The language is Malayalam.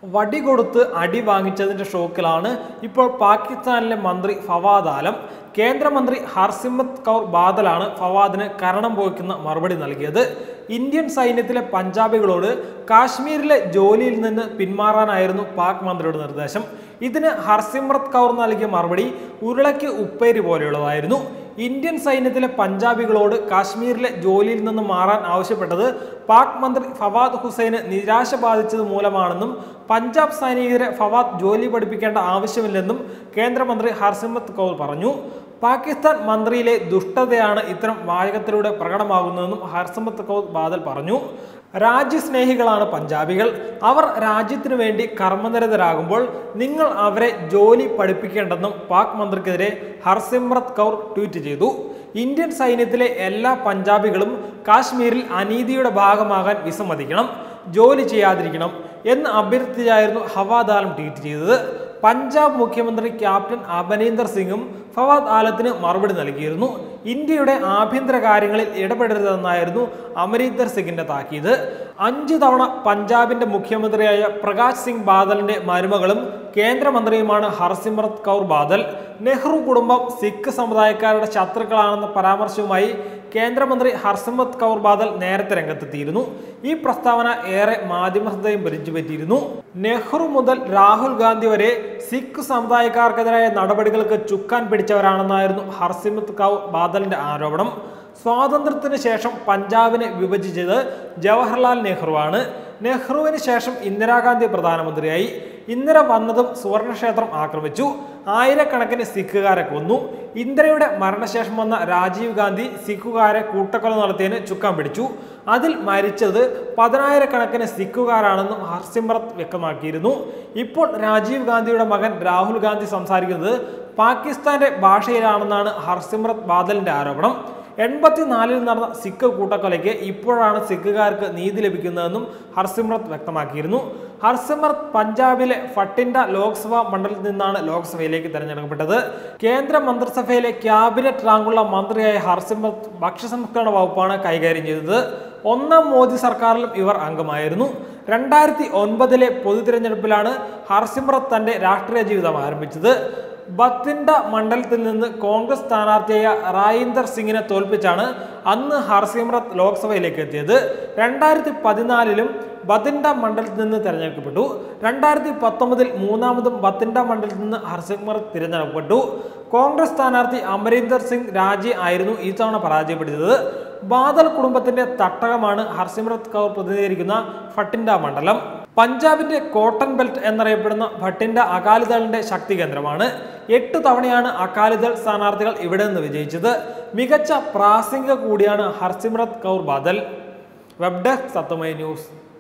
വടി കൊടുത്ത് അടി വാങ്ങിച്ചതിന്റെ ഷോക്കിലാണ് ഇപ്പോൾ പാകിസ്ഥാനിലെ മന്ത്രി ഫവാദ് ആലം കേന്ദ്രമന്ത്രി ഹർസിമത് കൗർ ബാദലാണ് ഫവാദിന് കരണം പോയിക്കുന്ന മറുപടി നൽകിയത് ഇന്ത്യൻ സൈന്യത്തിലെ പഞ്ചാബികളോട് കാശ്മീരിലെ ജോലിയിൽ നിന്ന് പിന്മാറാനായിരുന്നു പാക് മന്ത്രിയുടെ നിർദ്ദേശം ഇതിന് ഹർസിമ്രത് കൗർ നൽകിയ മറുപടി ഉരുളയ്ക്ക് ഉപ്പേരി പോലെയുള്ളതായിരുന്നു ഇന്ത്യൻ സൈന്യത്തിലെ പഞ്ചാബികളോട് കാശ്മീരിലെ ജോലിയിൽ നിന്ന് മാറാൻ ആവശ്യപ്പെട്ടത് പാക് മന്ത്രി ഫവാദ് ഹുസൈന് നിരാശ ബാധിച്ചത് മൂലമാണെന്നും പഞ്ചാബ് സൈനികരെ ഫവാദ് ജോലി പഠിപ്പിക്കേണ്ട ആവശ്യമില്ലെന്നും കേന്ദ്രമന്ത്രി ഹർസിമത് കൗർ പറഞ്ഞു പാകിസ്ഥാൻ മന്ത്രിയിലെ ദുഷ്ടതയാണ് ഇത്തരം വാചകത്തിലൂടെ പ്രകടമാകുന്നതെന്നും ഹർസിമത് കൗർ ബാദൽ പറഞ്ഞു രാജ്യസ്നേഹികളാണ് പഞ്ചാബികൾ അവർ രാജ്യത്തിനു വേണ്ടി കർമ്മനിരതരാകുമ്പോൾ നിങ്ങൾ അവരെ ജോലി പഠിപ്പിക്കേണ്ടെന്നും പാക് മന്ത്രിക്കെതിരെ ഹർസിമ്രത് കൗർ ട്വീറ്റ് ചെയ്തു ഇന്ത്യൻ സൈന്യത്തിലെ എല്ലാ പഞ്ചാബികളും കാശ്മീരിൽ അനീതിയുടെ ഭാഗമാകാൻ വിസമ്മതിക്കണം ജോലി ചെയ്യാതിരിക്കണം എന്ന് അഭ്യർത്ഥിച്ചായിരുന്നു ഹവാദ് ആലം ട്വീറ്റ് ചെയ്തത് പഞ്ചാബ് മുഖ്യമന്ത്രി ക്യാപ്റ്റൻ അമരീന്ദർ സിംഗും ഫവാദ് ആലത്തിന് മറുപടി നൽകിയിരുന്നു ഇന്ത്യയുടെ ആഭ്യന്തര കാര്യങ്ങളിൽ ഇടപെടരുതെന്നായിരുന്നു അമരീന്ദർ സിംഗിന്റെ താക്കീത് അഞ്ചു തവണ പഞ്ചാബിന്റെ മുഖ്യമന്ത്രിയായ പ്രകാശ് സിംഗ് ബാദലിന്റെ മരുമകളും കേന്ദ്രമന്ത്രിയുമാണ് ഹർസിമ്രത് കൗർ ബാദൽ നെഹ്റു കുടുംബം സിഖ് സമുദായക്കാരുടെ ശത്രുക്കളാണെന്ന പരാമർശവുമായി കേന്ദ്രമന്ത്രി ഹർസിമത് കൗർ ബാദൽ നേരത്തെ രംഗത്തെത്തിയിരുന്നു ഈ പ്രസ്താവന ഏറെ മാധ്യമശ്രദ്ധയും പിടിച്ചുപറ്റിയിരുന്നു നെഹ്റു മുതൽ രാഹുൽ ഗാന്ധി വരെ സിഖ് സമുദായക്കാർക്കെതിരായ നടപടികൾക്ക് ചുക്കാൻ പിടിച്ചവരാണെന്നായിരുന്നു ഹർസിമത് കൗർ ബാദലിന്റെ ആരോപണം സ്വാതന്ത്ര്യത്തിന് ശേഷം പഞ്ചാബിനെ വിഭജിച്ചത് ജവഹർലാൽ നെഹ്റുവാണ് നെഹ്റുവിന് ശേഷം ഇന്ദിരാഗാന്ധി പ്രധാനമന്ത്രിയായി ഇന്ദിര വന്നതും സുവർണക്ഷേത്രം ആക്രമിച്ചു ആയിരക്കണക്കിന് സിഖുകാരെ കൊന്നു ഇന്ദിരയുടെ മരണശേഷം വന്ന രാജീവ് ഗാന്ധി സിഖുകാരെ കൂട്ടക്കൊല നടത്തിയതിന് ചുക്കാൻ പിടിച്ചു അതിൽ മരിച്ചത് പതിനായിരക്കണക്കിന് സിഖുകാരാണെന്നും ഹർസിമ്രത് വ്യക്തമാക്കിയിരുന്നു ഇപ്പോൾ രാജീവ് ഗാന്ധിയുടെ മകൻ രാഹുൽ ഗാന്ധി സംസാരിക്കുന്നത് പാകിസ്ഥാന്റെ ഭാഷയിലാണെന്നാണ് ഹർസിമ്രത് ബാദലിന്റെ ആരോപണം എൺപത്തിനാലിൽ നടന്ന സിഖ് കൂട്ടക്കൊലയ്ക്ക് ഇപ്പോഴാണ് സിഖുകാർക്ക് നീതി ലഭിക്കുന്നതെന്നും ഹർസിമ്രത് വ്യക്തമാക്കിയിരുന്നു ഹർസിമ്രത് പഞ്ചാബിലെ ഫട്ടിൻഡ ലോക്സഭാ മണ്ഡലത്തിൽ നിന്നാണ് ലോക്സഭയിലേക്ക് തെരഞ്ഞെടുക്കപ്പെട്ടത് കേന്ദ്ര മന്ത്രിസഭയിലെ ക്യാബിനറ്റ് റാങ്കുള്ള മന്ത്രിയായ ഹർസിമ്രത് ഭക്ഷ്യസംസ്കരണ വകുപ്പാണ് കൈകാര്യം ചെയ്തത് ഒന്നാം മോദി സർക്കാരിലും ഇവർ അംഗമായിരുന്നു രണ്ടായിരത്തി ഒൻപതിലെ പൊതു തിരഞ്ഞെടുപ്പിലാണ് ഹർസിമ്രത് തന്റെ രാഷ്ട്രീയ ജീവിതം ആരംഭിച്ചത് ബത്തിൻഡ മണ്ഡലത്തിൽ നിന്ന് കോൺഗ്രസ് സ്ഥാനാർത്ഥിയായ റായിന്ദർ സിംഗിനെ തോൽപ്പിച്ചാണ് അന്ന് ഹർസിമ്രത് ലോക്സഭയിലേക്ക് എത്തിയത് രണ്ടായിരത്തി പതിനാലിലും ബത്തിൻഡ മണ്ഡലത്തിൽ നിന്ന് തിരഞ്ഞെടുക്കപ്പെട്ടു രണ്ടായിരത്തി പത്തൊമ്പതിൽ മൂന്നാമതും ബത്തിൻഡ മണ്ഡലത്തിൽ നിന്ന് ഹർസിമ്രത് തിരഞ്ഞെടുക്കപ്പെട്ടു കോൺഗ്രസ് സ്ഥാനാർത്ഥി അമരീന്ദർ സിംഗ് രാജി ആയിരുന്നു ഈ തവണ പരാജയപ്പെടുത്തിയത് ബാദൽ കുടുംബത്തിന്റെ തട്ടകമാണ് ഹർസിമ്രത് കൗർ പ്രതിനിധീകരിക്കുന്ന ഫട്ടിൻഡ മണ്ഡലം പഞ്ചാബിന്റെ കോട്ടൺ ബെൽറ്റ് എന്നറിയപ്പെടുന്ന ഭട്ടിൻഡ അകാലിദളിന്റെ ശക്തി കേന്ദ്രമാണ് എട്ട് തവണയാണ് അകാലിദൾ സ്ഥാനാർത്ഥികൾ ഇവിടെ നിന്ന് വിജയിച്ചത് മികച്ച പ്രാസംഗിക കൂടിയാണ് ഹർസിമ്രത് കൗർ ബാദൽ വെബ് ഡെസ്ക് സത്തമൈ ന്യൂസ്